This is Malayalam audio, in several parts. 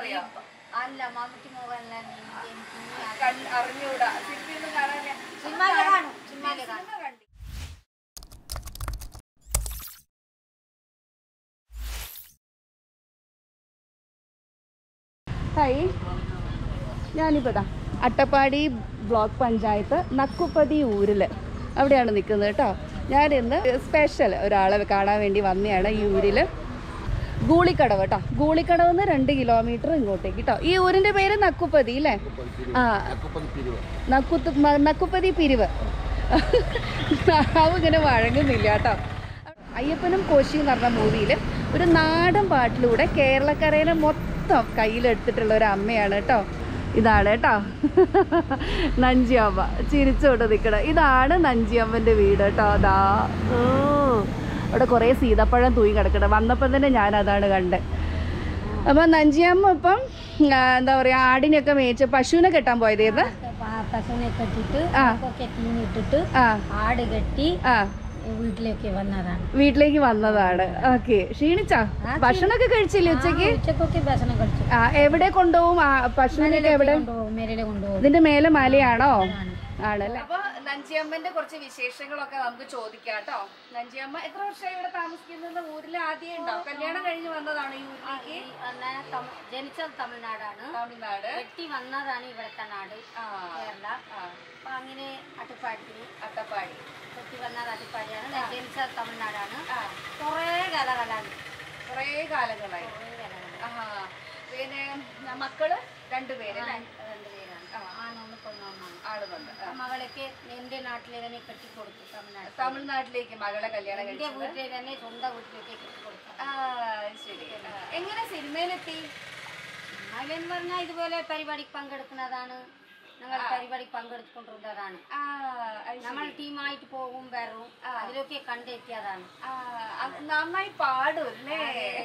അറിയാം അല്ല മമ്മൂട്ടി മോഹൻലാൽ എനിക്ക് ഇനി അറിയാം. കണ്ട് അറിഞ്ഞൂടാ സിനിമയൊന്നും കാണാനില്ല സിനിമയിലെ കാണും സിനിമയിലെ കാണും സിനിമ കണ്ടി ഹായ് ഞാനിപ്പോൾ ദാ അട്ടപ്പാടി ബ്ലോക്ക് പഞ്ചായത്ത് നക്കുപ്പതി ഊരിൽ അവിടെയാണ് നിൽക്കുന്നത് കേട്ടോ ഞാനിന്ന് സ്പെഷ്യൽ ഒരാളെ കാണാൻ വേണ്ടി വന്നതാണ് ഈ ഊരിൽ ഗൂളിക്കടവ് കേട്ടോ ഗൂളിക്കടവ് നിന്ന് രണ്ട് കിലോമീറ്റർ ഇങ്ങോട്ടേക്ക് കേട്ടോ ഈ ഊരിൻ്റെ പേര് നക്കുപ്പതി അല്ലേ ആ നക്കുത്ത് മ- നക്കുപ്പതി പിരിവ് നാവ് ഇങ്ങനെ വഴങ്ങുന്നില്ല കേട്ടോ അയ്യപ്പനും കോശിയും എന്ന് പറഞ്ഞ മൂവിയിൽ ഒരു നാടൻ പാട്ടിലൂടെ കേരളക്കരയിലെ മൊത്തം കയ്യിലെടുത്തിട്ടുള്ള ഒരു അമ്മയാണ് കേട്ടോ ഇതാണ് കേട്ടോ നഞ്ചിയമ്മ ചിരിച്ചോട്ട് നിൽക്കണം ഇതാണ് നഞ്ചിയമ്മൻ്റെ വീട് കേട്ടോ അതാ ഓ അവിടെ കുറേ സീതപ്പഴം തൂങ്ങി കിടക്കണം വന്നപ്പം തന്നെ ഞാൻ അതാണ് കണ്ടത് അപ്പം നഞ്ചിയമ്മ ഇപ്പം ആ, എന്താ പറയുക ആടിനെയൊക്കെ മേയിച്ച് പശുവിനെ കെട്ടാൻ പോയതേന്ന് പ- പശുവിനെ കെട്ടിട്ട് ആ. ഒക്കെ തീനിട്ടിട്ട് ആ ആട് കെട്ടി ആ വീട്ടിലേക്ക് വന്നതാണ് വീട്ടിലേക്ക് വന്നതാണ് ഓക്കെ ക്ഷീണിച്ചാ ഭക്ഷണമൊക്കെ കഴിച്ചില്ലേ ഉച്ചക്ക് ആ, ഉച്ചക്കൊക്കെ ഭക്ഷണം കഴിച്ചു ആ എവിടെ കൊണ്ടുപോകും ആ പശുവിനൊക്കെ എവിടെ കൊണ്ടുപോകും മേലെ കൊണ്ടുപോകും ഇതിന്റെ മേലെ മലയാണോ ആണ്. ആണല്ലേ അപ്പൊ നഞ്ചിയമ്മന്റെ കുറച്ച് വിശേഷങ്ങളൊക്കെ നമുക്ക് ചോദിക്കാം കേട്ടോ നഞ്ചിയമ്മ എത്ര വർഷമായി ഇവിടെ താമസിക്കുന്നത് ഊരിൽ ആദ്യം ഉണ്ടോ കല്യാണം കഴിഞ്ഞ് വന്നതാണ് ഈ ഊരിലേക്ക് ഈ അന്ന് തമി- ജനിച്ചത് തമിഴ്നാടാണ് തമിഴ്നാട് കെട്ടി വന്നതാണ് ഇവിടുത്തെ നാട് ആ കേരള ആ അപ്പൊ അങ്ങനെ അട്ടപ്പാടി അട്ടപ്പാടി കെട്ടി വന്നത് അട്ടപ്പാടിയാണ് ഞാൻ ജനിച്ചത് തമിഴ്നാടാണ് ആ കുറേ കാലങ്ങളാണ് കുറേ കാലങ്ങളായി കുറേ കാലങ്ങളാണ് ആ പിന്നെ ന- മക്കള് രണ്ടുപേരല്ലേ രണ്ടുപേരാണ് ആ. ആണൊന്ന് പെണ്ണൊന്നാണ് ആളുന്നുണ്ട് ആ. മകളൊക്കെ എന്റെ നാട്ടിലെ തന്നെ കെട്ടിക്കൊടുത്തു തമിഴ്നാട് തമിഴ്നാട്ടിലേക്ക് മകളെ കല്യാണം എന്റെ കഴിച്ചത് വീട്ടിലെ തന്നെ സ്വന്തം വീട്ടിലേക്ക് കെട്ടിക്കൊടുത്തു ആ ശരി ആ. എങ്ങനെ സിനിമയിലെത്തി അതിലെന്ന് പറഞ്ഞാൽ ഇതുപോലെ പരിപാടി പങ്കെടുക്കുന്നതാണ് ഞങ്ങൾ പരിപാടി പങ്കെടുത്തുകൊണ്ടിരുന്നതാണ് ആ അത് ശരി. നമ്മൾ ടീമായിട്ട് പോകും വരും അതിലൊക്കെ കണ്ടെത്തിയതാണ് ആ, അത് നന്നായി പാടും അല്ലേ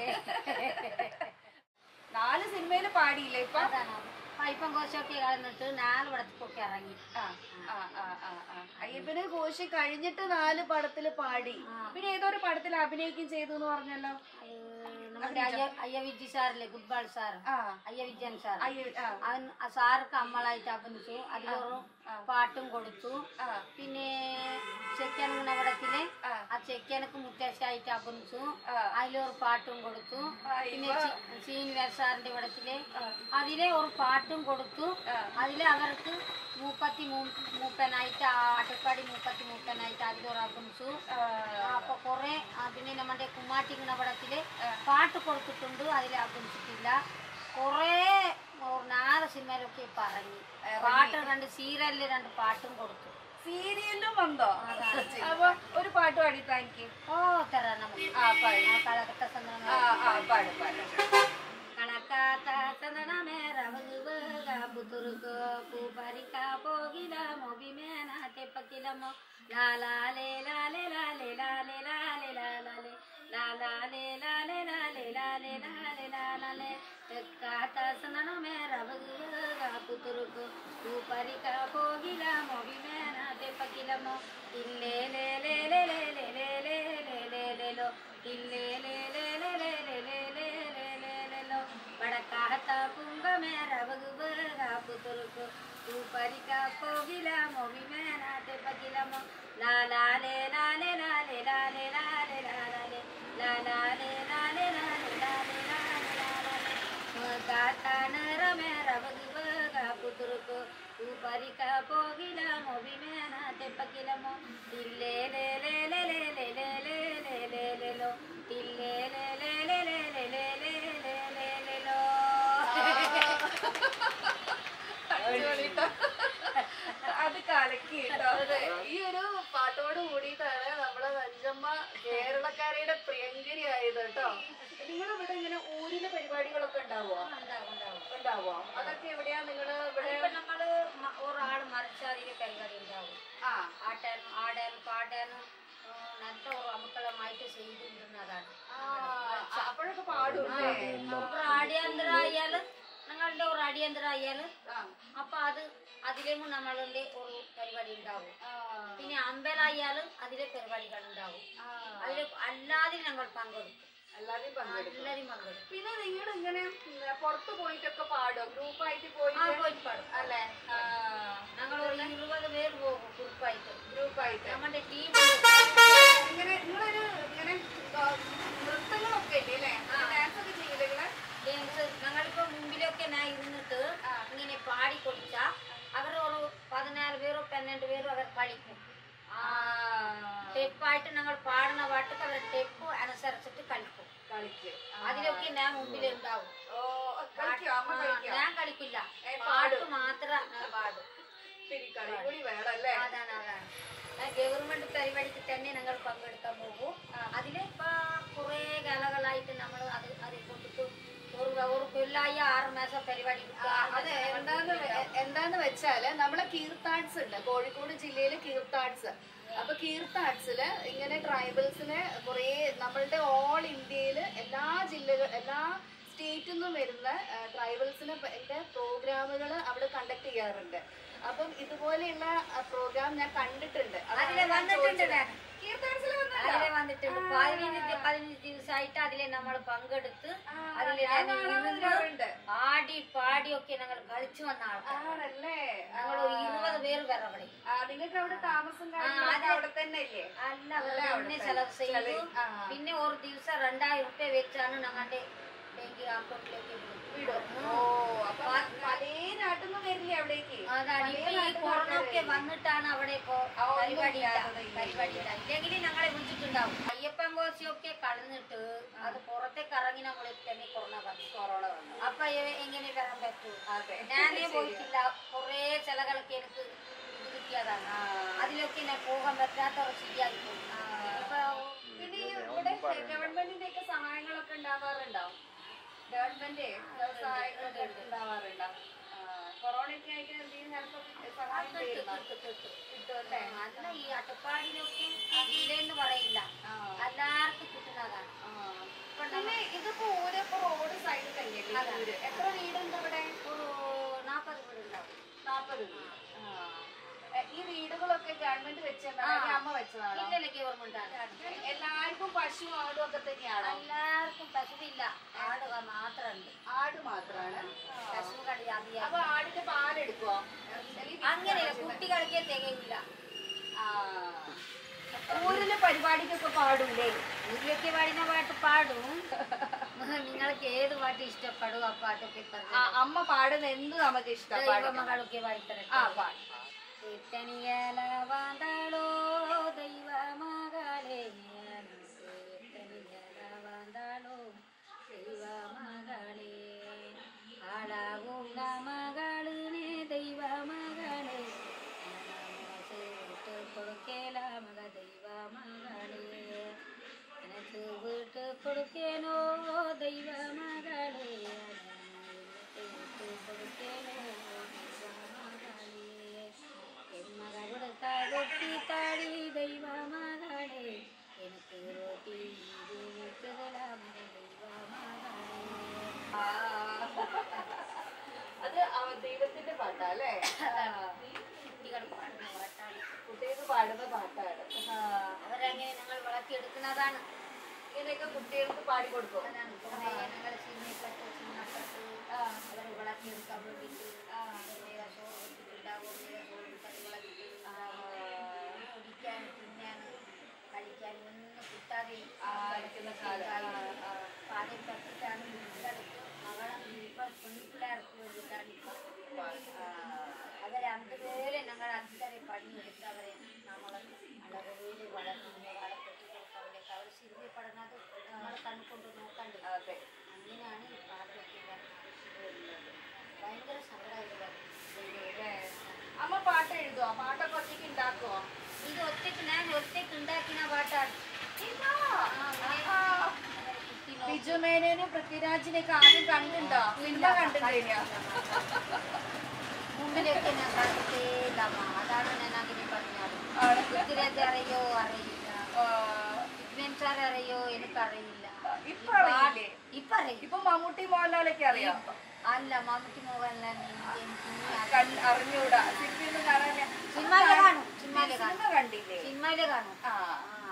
നാല് സിനിമയില് പാടിയില്ലേ ഇപ്പൊ അതാണ് പൈപ്പം കോശമൊക്കെ കളഞ്ഞിട്ട് നാല് പടത്തിക്കൊക്കെ ഇറങ്ങി ആ, ആ, ആ, ആ, ആ. അയ്യപ്പന് കോശി കഴിഞ്ഞിട്ട് നാല് പടത്തില് പാടി പിന്നെ ഏതോ ഒരു പടത്തിൽ അഭിനയിക്കും ചെയ്തു എന്ന് പറഞ്ഞല്ലോ അത് നമ്മുടെ അയ്യ അയ്യ വിജി സാറില്ലേ ഗുഡ്ബാൾ സാർ ആ അയ്യ വിജയൻ സാർ അയ്യ ആ അവൻ ആ സാർക്ക് അമ്മളായിട്ട് അഭിനയിച്ചു അതിലൊരു പാട്ടും കൊടുത്തു ആ പിന്നെ ചെക്കനുങ്ങണ പടത്തില് ആ. ആ ചെക്കനക്ക് മുത്തശ്ശായിട്ട് അഭിനയിച്ചു ആ. അതിലൊരു പാട്ടും കൊടുത്തു പിന്നെ ചി- ശ്രീനിവാസ് സാറിന്റെ പടത്തില് അതിലെ ഒരു പാട്ടും കൊടുത്തു അതില് അവർക്ക് മൂപ്പത്തി മൂ- മൂപ്പനായിട്ട് ആ അട്ടപ്പാടി മൂപ്പത്തി മൂപ്പനായിട്ട് അതിലൊരു അഭിനയിച്ചു ആ, അപ്പൊ കൊറേ ആ, പിന്നെ നമ്മുടെ കുമ്മാട്ടിങ്ങണ പടത്തില് പാട്ട് കൊടുത്തിട്ടുണ്ട് അതിൽ അഭിനയിച്ചിട്ടില്ല കൊറേ ഒരു നാല് സിനിമയിലൊക്കെ പറഞ്ഞു പാട്ട് രണ്ട് സീരിയലില് രണ്ട് പാട്ടും കൊടുത്തു സീരിയലിലും വന്നോ അപ്പൊ ഒരു പാട്ട് പാടി താങ്ക് യു ഓ തരാം നമുക്ക് ആ പാടി ആ കളകത്ത ചന്ദ്രന ആ ആ പാട് പാട് കണക്കാത്ത ചന്ദനമേ റവകുവേഗ പുതുറുകോ പൂപരിക്ക പോകില മൊബിമേന തെപ്പക്കിലമോ ലാലാലേ ലാലേ ലാലേ ലാലേ ലാലേ ലാലാലേ ലാലാലേ ലാലേ ലാലേ ലാലേ ലാലേ ലാലാലേ തെക്കാത്ത ചന്ദനമേ റവകുവേഗ പുതുറുകോ പൂപരിക്ക പോകില മൊബിമേന തെപ്പക്കിലമോ ഇല്ലേ ലേ ലേ ലേ ലേ ലേ ലേ ലേ ലേ ലേ ലേ ലോ ഇല്ലേ ലേ ലേ ലേ ലേ ലേ ലേ ലേ ലേ ലേ ലേ ലോ വടക്കാത്ത കുംഭമേര വകുവേഗ പുതുറുക്കു തൂപ്പരിക്ക പോകില മൊവിമേനാത്തെ പകിലമോ ലാലാലേ ലാലേ ലാലേ ലാലേ ലാലേ ലാലാലേ ലാലാലേ ലാലേ ലാലേ ലാലേ ലാലേ ലാലാലേ കാത്ത നിറമേര വകുവേഗ പുതുറുക്കു തൂപ്പരിക്ക പോകില മൊവിമേനാത്തെ പകിലമോ ഇല്ലേ ലേ ലേ ലേ ലേ ലേ ലേ ലേ ലേ ലേ ലേ ലോ ഇല്ലേ ലേ ലേ ലേ ലേ ലേ ലേ ലേ ലേ ലേ ലേ ലോ അടിപൊളിട്ടോ. അത് കലക്കി കേട്ടോ ഈ ഒരു പാട്ടോട് കൂടിയിട്ടാണ് നമ്മളെ നഞ്ചമ്മ കേരളക്കാരുടെ പ്രിയങ്കരി ആയത് കേട്ടോ നിങ്ങൾ ഇവിടെ ഇങ്ങനെ ഊരിലെ പരിപാടികളൊക്കെ ഉണ്ടാവോ ഉണ്ടാവും ഉണ്ടാവും ഉണ്ടാവോ അതൊക്കെ എവിടെയാ നിങ്ങൾ ഇവിടെ ഇപ്പൊ നമ്മള് മ- ഒരാള് മറിച്ചാതിരി പരിപാടി ഉണ്ടാവും ആ ആട്ടാനും ആടാനും പാടാനും ആ, നല്ല ഒരു അമക്കളമായിട്ട് ചെയ്തിരുന്നതാണ് ആ, അപ്പോഴൊക്കെ പാടൂല്ലേ ഒരു അടിയന്തരായാല് ഞങ്ങളുടെ ഒരു അടിയന്തരായാല് ആ അപ്പൊ അത് അതിലേയും നമ്മളുടെ ഒരു പരിപാടി ഉണ്ടാവും ആ, പിന്നെ അമ്പലായാലും അതിലെ പരിപാടികൾ ഉണ്ടാവും ആ, അതിൽ അല്ലാതെ ഞങ്ങൾ പങ്കെടുക്കും എല്ലാവരും പങ്കെടുക്കും എല്ലാരും പങ്കെടുക്കും പിന്നെ നിങ്ങൾ ഇങ്ങനെ ഉം, പുറത്ത് പോയിട്ടൊക്കെ പാടോ ഗ്രൂപ്പായിട്ട് ആ പോയിട്ട് പോയിട്ട് പാടും അല്ലേ ഞങ്ങൾ ഒരു ഇരുപത് പേര് പോകും ഗ്രൂപ്പായിട്ട് ഗ്രൂപ്പായിട്ട് നമ്മുടെ ടീം ഇങ്ങനെ നിങ്ങളൊരു ഇങ്ങനെ ആ, നൃത്തങ്ങളൊക്കെ ഇല്ലേ അല്ലേ ഡാൻസ് ഒക്കെ ചെയ്യില്ലേ നിങ്ങള് ഗെയിംസ് ഞങ്ങളിപ്പോ മുമ്പിലൊക്കെ ഞാൻ ഇരുന്നിട്ട് ഇങ്ങനെ പാടി കൊടുത്താ അവർ ഒരു പതിനാറ് പേരോ പന്ത്രണ്ട് പേരോ അവർ കളിക്കും ആ സ്റ്റെപ്പായിട്ട് ഞങ്ങൾ പാടുന്ന പാട്ടൊക്കെ അവർ സ്റ്റെപ്പ് അനുസരിച്ചിട്ട് കളിക്കും കളിക്ക് ആ. അതിലൊക്കെ ഞാൻ മുമ്പിലുണ്ടാവും ഓ കളിക്കോ അമ്മ ആ, കളിക്കോ ഞാൻ കളിക്കില്ല ഏ, പാട്ട് മാത്രം ഞാൻ പാടും ഇത്തിരി കളി കൂടി വേണം അല്ലേ അതാണ് അതാണ് ഗവൺമെന്റ് പരിപാടിക്ക് തന്നെ ഞങ്ങൾ പങ്കെടുക്കാൻ പോകും അതില് ഇപ്പൊ കുറെ കാലങ്ങളായിട്ട് നമ്മൾ അത് അത് കൊണ്ടിട്ട് ഒരു ഒരു കൊല്ലായി ആറ് മാസം പരിപാടി ആ, അത് എന്താന്ന് വെ- എന്താന്ന് വെച്ചാല് നമ്മളെ കീർത്താഡ്സ് ഉണ്ട് കോഴിക്കോട് ജില്ലയില് കീർത്താഡ്സ് അപ്പൊ കീർത്താഡ്സില് ഇങ്ങനെ ട്രൈബൽസിന് കുറേ നമ്മളുടെ ഓൾ ഇന്ത്യയില് എല്ലാ ജില്ലകൾ എല്ലാ സ്റ്റേറ്റിൽ നിന്നും വരുന്ന ട്രൈബൽസിന് പ്രോഗ്രാമുകൾ അവിടെ കണ്ടക്ട് ചെയ്യാറുണ്ട് അപ്പം ഇതുപോലെയുള്ള പ്രോഗ്രാം ഞാൻ കണ്ടിട്ടുണ്ട് അതാണ് അതിലെ ഞാൻ വന്നിട്ടുണ്ട് ചോദിച്ചത്. ഞാൻ കീർത്താഡ്സിൽ വന്നിട്ടുണ്ടോ? അതിലെ വന്നിട്ടുണ്ട് പതിനഞ്ച് ദി- പതിനഞ്ച് ദിവസമായിട്ട് അതിലെ നമ്മൾ പങ്കെടുത്ത് ആ, അതിലെ ഞാൻ ഞാൻ കാണാൻ ഇരുന്ന് വന്നിട്ടുണ്ട്. ആടി പാടി ഒക്കെ ഞങ്ങൾ കളിച്ചു വന്ന ആൾക്കാർ ആണല്ലേ ഞങ്ങൾ ഒരു ഇരുപത് പേര് വരെ അവിടെ ആ, നിങ്ങൾക്ക് അവിടെ താമസം കാര്യങ്ങളൊക്കെ അവിടെ തന്നെ ഇല്ലേ അല്ല അവരെ ചെലവ് ചെയ്തു ആ. പിന്നെ ഒരു ദിവസം രണ്ടായിരം റുപ്യ വെച്ചാണ് ഞങ്ങളുടെ ബാങ്ക് അക്കൗണ്ടിലേക്ക് വിടും ഓ അപ്പൊ പല നാട്ടിൽ നിന്ന് വരില്ലേ അവിടേക്ക് അതാണ് ഇപ്പൊ ഈ കൊറോണ ഒക്കെ വന്നിട്ടാണ് അവിടെ ഇപ്പൊ ആ, ഒന്നും പരിപാടി ഇല്ല. ഇല്ലാത്തത് ഇല്ല. പരിപാടി ഇല്ല. ഇല്ലെങ്കിൽ ഞങ്ങളെ വിളിച്ചിട്ടുണ്ടാവും അയ്യപ്പൻ കോശിയൊക്കെ കളഞ്ഞിട്ട് അത് പുറത്തേക്ക് ഇറങ്ങി നമ്മളെ തന്നെ കൊറോണ വന്നു കൊറോണ വന്നു അപ്പൊ എ- എങ്ങനെ വരാൻ പറ്റൂ അതെ ഞാനേ പോയിട്ടില്ല കൊറേ ചിലകളൊക്കെ എനിക്ക് ഇത് കിട്ടിയതാണ് അതിലൊക്കെ ഞാൻ പോകാൻ പറ്റാത്ത ഒരു ശരിയായി പോയി ഇപ്പൊ പിന്നെ ഈ ഇവിടെ ഗവൺമെന്റിന്റെ ഒക്കെ സഹായങ്ങളൊക്കെ ഉണ്ടാവാറുണ്ടോ ഗവൺമെന്റ് സഹായങ്ങളൊക്കെ ഉണ്ടാവാറുണ്ടോ കൊറോണയ്ക്ക് ആയിട്ട് എന്തെങ്കിലും ഹെൽപ്പ് സഹായം ചെയ്യുന്നോ? കിട്ടുമല്ലേ അല്ല ഈ അട്ടപ്പാടിയിലൊക്കെ ഇല്ലെന്ന് പറയില്ല ആ. എല്ലാവർക്കും കിട്ടുന്നതാണ് ആ. പിന്നെ ഇതിപ്പോ ഊര് ഇപ്പൊ റോഡ് സൈഡിൽ തന്നെയല്ലേ ഈ ഊര് എത്ര വീടുണ്ട് ഇവിടെ ഒരു നാൽപ്പത് വീടുണ്ടാവും നാപ്പത് വീട് ആ. എ, ഈ വീടുകളൊക്കെ ഗവൺമെന്റ് വെച്ചതാണോ അല്ലെങ്കിൽ അമ്മ വെച്ചതാണോ ഇല്ലല്ലേ ഗവൺമെന്റ് ആണ് എല്ലാവർക്കും പശു ആടും ഒക്കെ തന്നെയാണോ എല്ലാവർക്കും പശുവില്ല ആട് മാത്രമുണ്ട് ആട് മാത്രാണ് പശു കളി അറിയാം അപ്പൊ ആടിന്റെ പാലെടുക്കുവോ അല്ലെങ്കിൽ അങ്ങനെയല്ല കുട്ടികൾക്കേ തികയില്ല ആ. ഊരില് പരിപാടിക്കൊക്കെ പാടൂലേ വീട്ടിലൊക്കെ പാടുന്ന പാട്ട് പാടും നിങ്ങൾക്ക് ഏത് പാട്ട് ഇഷ്ടപ്പെടും ആ പാട്ടൊക്കെ ആ, പറഞ്ഞു അമ്മ പാടുന്ന എന്ത് നമുക്ക് ഇഷ്ടം പാടും ദൈവമകളൊക്കെ ആ പാടിത്തരട്ടെ പാടും കീർത്തനിയല വാന്താളോ ദൈവമകളെ കീർത്തനിയല വാന്താളോ ദൈവമകളെ ആളാകുന്ന മകളിനെ ദൈവമകളെ വിട്ട് കൊടുക്കേല മക ദൈവമകളെ എനിക്ക് വിട്ട് കൊടുക്കേനോ ദൈവമകളെ വിട്ട് കൊടുക്കേനോ ദൈവമകളെ മകളുടെ താകൊട്ടി താടി ദൈവമകളെ എനിക്ക് റോട്ടി അത് അവ- ദൈവത്തിന്റെ പാട്ടാ അല്ലേ കുട്ടികൾ പാടുന്ന പാട്ടാണ് കുട്ടികൾക്ക് പാടുന്ന പാട്ടാണ് ആ. അവരങ്ങനെ ഞങ്ങൾ വളർത്തിയെടുക്കുന്നതാണ് ഇങ്ങനെയൊക്കെ കുട്ടികൾക്ക് പാടി കൊടുക്കും അതാണ് കുറേ ഞങ്ങൾ സിനിമയിൽപ്പെട്ട് സിനിമപ്പെട്ട് അവരെ വളർത്തിയെടുക്കാൻ വേണ്ടിയിട്ട് പ്രത്യേക ഷോ കൊടുത്തിട്ടുണ്ടാവും പ്രത്യേക ഷോ കളികളൊക്കെ കുടിക്കാൻ തിന്നാൻ കളിക്കാൻ ഒന്നും കിട്ടാതെ ആ, ഇരിക്കുന്ന കാലം. ആ, ആ. പാടി പറ്റിട്ടാണ് കുട്ടികൾക്ക് മകളെ ഇപ്പം പെൺപിള്ളേർക്ക് വേണ്ടിയിട്ടാണ് ഇപ്പം അവരെ അതുപോലെ ഞങ്ങൾ അത്രയും പണിയെടുത്തവരെ നമ്മൾ അളവുകളിൽ വളർത്തുന്നു വളർത്തിട്ട് അവരെ അവർ ശരിയെ പഠനത് നമ്മൾ കണ്ണുകൊണ്ട് നോക്കണ്ടേ അതെ അങ്ങനെയാണ് ഈ പാട്ടൊക്കെ വരുന്നത് ഭയങ്കര സങ്കടമായിട്ട് വരുന്നത് ഇല്ലേ? അമ്മ പാട്ട് എഴുതുവോ പാട്ടൊക്കെ ഒറ്റയ്ക്ക് ഉണ്ടാക്കുവോ ഇത് ഒറ്റയ്ക്ക് ഞാൻ ഒറ്റയ്ക്ക് ഉണ്ടാക്കിയ പാട്ടാണ് ഇതാ. ആ, ആ. കുട്ടി നോക്കി ബിജു മേനോനും പൃഥ്വിരാജിനെയൊക്കെ ആദ്യം കണ്ടുണ്ടോ സിനിമ കണ്ടിട്ടില്ല മുമ്പിലൊക്കെ ഞാൻ കണ്ടിട്ടേയില്ല അമ്മ. അതാണ് ഞാൻ അങ്ങനെ പറഞ്ഞത് പൃഥ്വിരാജ് അറിയോ അറിയില്ല വിജ്ഞാൻ സാർ അറിയോ എനിക്കറിയില്ല ഇപ്പൊ അറിയില്ലേ ഇപ്പൊ അറിയില്ല ഇപ്പൊ മമ്മൂട്ടി മോഹൻലാലൊക്കെ അറിയാം അല്ല മമ്മൂട്ടി മോഹൻലാൽ എനിക്ക് ഇനി അറിയില്ല. കണ്ട്- അറിഞ്ഞൂടാ സിനിമയൊന്നും കാണാൻ സിനിമയിലെ കാണും സിനിമയിലെ സിനിമ കാണും കണ്ടില്ലേ സിനിമയിലെ കാണും ആ ആ, അ-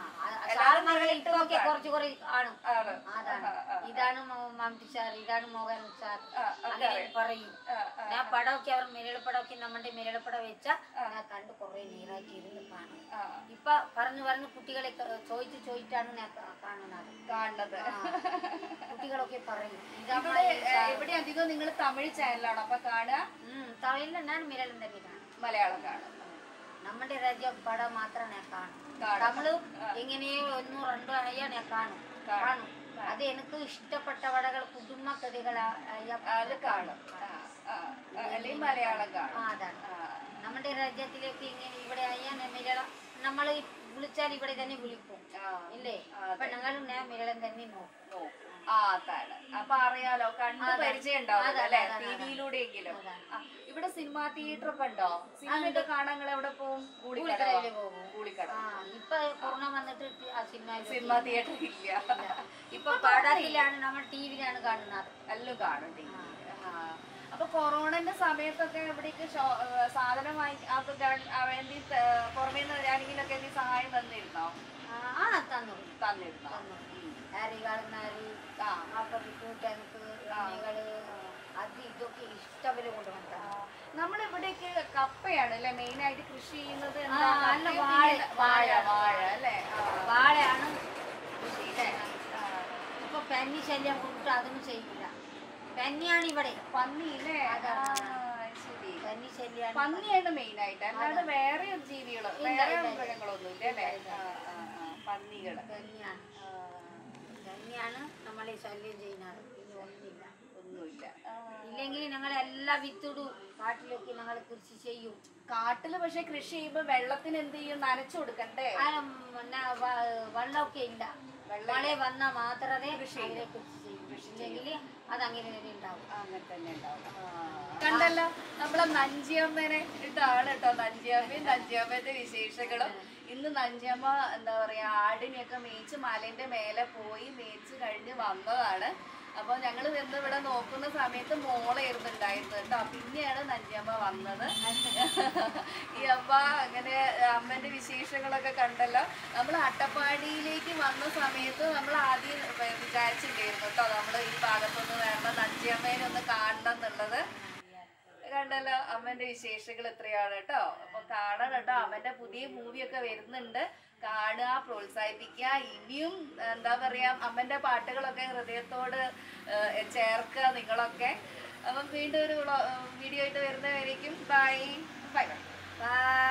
സാറുമാരുടെ ഇപ്പൊ ഒക്കെ കുറച്ച് കുറെ കാണും ആണ് അതാണ് ഇതാണ് മോ- മമ്മൂട്ടി സാർ ഇതാണ് മോഹൻ സാർ ആ, ഒക്കെ അങ്ങനെ അറിയാം. പറയും ആ, ആ, ഞാൻ പടമൊക്കെ അവർ മിരളപ്പടമൊക്കെ നമ്മുടെ മിരളപ്പടം വെച്ചാൽ ഞാൻ കണ്ട് കുറെ നേരാക്കി ഇരുന്ന് കാണും ആ, ഇപ്പൊ പറഞ്ഞു പറഞ്ഞു കുട്ടികളെ ക- ചോദിച്ച് ചോദിച്ചാണ് ഞാൻ കാ- കാണുന്നത് കാണുന്നത് ആ. കുട്ടികളൊക്കെ പറയും ഇതാ ഇവിടെ ഏ, ഇവിടെ അധികം നിങ്ങൾ തമിഴ് ചാനലാണോ അപ്പൊ കാണുക തമിഴിൽ ഞാൻ മിരളം തന്നെ കാണും മലയാളം കാണും നമ്മുടെ രാജ്യ പടം മാത്രം ഞാൻ കാണും കാണും. തമിഴ് എങ്ങനെയോ ഒന്നോ രണ്ടോ ആയാൽ ഞാൻ കാണും കാണും അത് എനിക്ക് ഇഷ്ടപ്പെട്ട പടകൾ കുടുംബ കഥകൾ അത് കാണും ആ, ആ, ആ, അല്ലെങ്കിൽ മലയാളം കാണും അതാണ് ആ, നമ്മുടെ രാജ്യത്തിലേക്ക് ഇങ്ങനെ ഇവിടെ ആയാൽ മിരളം നമ്മൾ വിളിച്ചാൽ ഇവിടെ തന്നെ വിളിക്കും ആ, ഇല്ലേ ആ, അപ്പൊ ഞങ്ങളും ഞാൻ മിരളം തന്നെ നോക്കും നോക്കും. ആ അതാണ് അപ്പൊ അറിയാലോ കണ്ട് അതാണ്. പരിചയം ഉണ്ടാവും അതാണ്, അല്ലെ അതാണ്, ടിവിയിലൂടെയെങ്കിലും അതാണ്. ഇവിടെ സിനിമാ തിയേറ്റർ ഒക്കെ ഉണ്ടോ സിനിമയൊക്കെ കാണാൻ നിങ്ങൾ എവിടെ പോകും കൂളിക്കടയില് പോകും. കൂളിക്കട ആ ഇപ്പൊ കൊറോണ വന്നിട്ട് ആ സിനിമ സിനിമാ തിയേറ്റർ ഇല്ല ഇപ്പൊ പടത്തിലാണ് നമ്മൾ ടിവിയിലാണ് കാണുന്നത് എല്ലാം കാണും ടി വി. ആ. അപ്പൊ കൊറോണന്റെ സമയത്തൊക്കെ ഇവിടേക്ക് ഷോ- ഏ, സാധനം വാങ്ങി അത് ഗവൺ- ആ, വേണ്ടി പുറമേ നിന്ന് ആരെങ്കിലൊക്കെ എന്തെങ്കിലും സഹായം തന്നിരുന്നോ ആ, ആ തന്നു തന്നിരുന്നോ തന്നു അരികാളുന്നാരി ആ അപ്പുറത്ത് ടാങ്ക് എണ്ണകള് അത് ഇതൊക്കെ ഇഷ്ടപോലെ കൊണ്ടുവന്നിട്ടാ നമ്മുടെ ഇവിടേക്ക് കപ്പയാണ് അല്ലെ മെയിൻ ആയിട്ട് കൃഷി ചെയ്യുന്നത് ആ, എന്താ? നല്ല കപ്പയും വാഴ. പിന്നെ വാഴ വാഴ അല്ലേ ആ, വാഴയാണ് കൃഷി അല്ലേ? ആ. ഇപ്പൊ പന്നി ശല്യം കൊണ്ടിട്ട് അതൊന്നും ചെയ്യില്ല പന്നിയാണ് ഇവിടെ പന്നി അല്ലേ അതാണ്. ആ, ശരി പന്നി ശല്യാണ് പന്നിയാണ് മെയിൻ ആയിട്ട് അല്ലാതെ വേറെ ജീവികള് വേറെ മൃഗങ്ങളൊന്നും ഇല്ല അല്ലേ ആ, ആ, ആ. പന്നികള് പന്നിയാണ് ആ, പന്നിയാണ് നമ്മളെ ശല്യം ചെയ്യുന്നത് പിന്നെ ഒന്നുമില്ല ഒന്നുമില്ല ആ. ഇല്ലെങ്കിൽ ഞങ്ങൾ എല്ലാ വിത്തിടും കാട്ടിലേക്ക് ഞങ്ങൾ കൃഷി ചെയ്യും കാട്ടില് പക്ഷെ കൃഷി ചെയ്യുമ്പോ വെള്ളത്തിന് എന്ത് ചെയ്യും നനച്ചു കൊടുക്കണ്ടേ ആ, പിന്നെ വ- വെള്ളമൊക്കെ ഇല്ല മഴ വന്നാൽ മാത്രമേ കൃഷി കൃഷി ചെയ്യും ഇല്ലെങ്കിൽ അത് അങ്ങനെ തന്നെ ഉണ്ടാവും അങ്ങനെ തന്നെ ഉണ്ടാവും കണ്ടല്ലോ നമ്മളെ നഞ്ചിയമ്മനെ ഇതാണ് കേട്ടോ നഞ്ചിയമ്മയും നഞ്ചിയമ്മന്റെ വിശേഷങ്ങളും ഇന്ന് നഞ്ചിയമ്മ എന്താ പറയാ ആടിനെയൊക്കെ മേയിച്ച് മലേന്റെ മേലെ പോയി മേയിച്ച് കഴിഞ്ഞ് വന്നതാണ് അപ്പൊ ഞങ്ങൾ നിന്ന് ഇവിടെ നോക്കുന്ന സമയത്ത് മോളായിരുന്നു ഉണ്ടായിരുന്നത് കേട്ടോ പിന്നെയാണ് നഞ്ചിയമ്മ വന്നത് ഈ അമ്മ അങ്ങനെ അമ്മന്റെ വിശേഷങ്ങളൊക്കെ കണ്ടല്ലോ നമ്മൾ അട്ടപ്പാടിയിലേക്ക് വന്ന സമയത്ത് നമ്മൾ ആദ്യം വിചാരിച്ചില്ലായിരുന്നു കേട്ടോ നമ്മൾ ഈ ഭാഗത്തൊന്ന് വരണം നഞ്ചിയമ്മേനെ ഒന്ന് കാണണം എന്നുള്ളത് കണ്ടല്ലോ അമ്മന്റെ വിശേഷങ്ങൾ എത്രയാണ് കേട്ടോ അപ്പൊ കാണണം കേട്ടോ അമ്മന്റെ പുതിയ മൂവിയൊക്കെ വരുന്നുണ്ട് കാണുക പ്രോത്സാഹിപ്പിക്കുക ഇനിയും എന്താ പറയാ അമ്മന്റെ പാട്ടുകളൊക്കെ ഹൃദയത്തോട് ഏഹ്, ചേർക്കുക നിങ്ങളൊക്കെ അപ്പം വീണ്ടും ഒരു വീഡിയോ ആയിട്ട് വരുന്നവരേക്കും ബൈ ബൈ ബൈ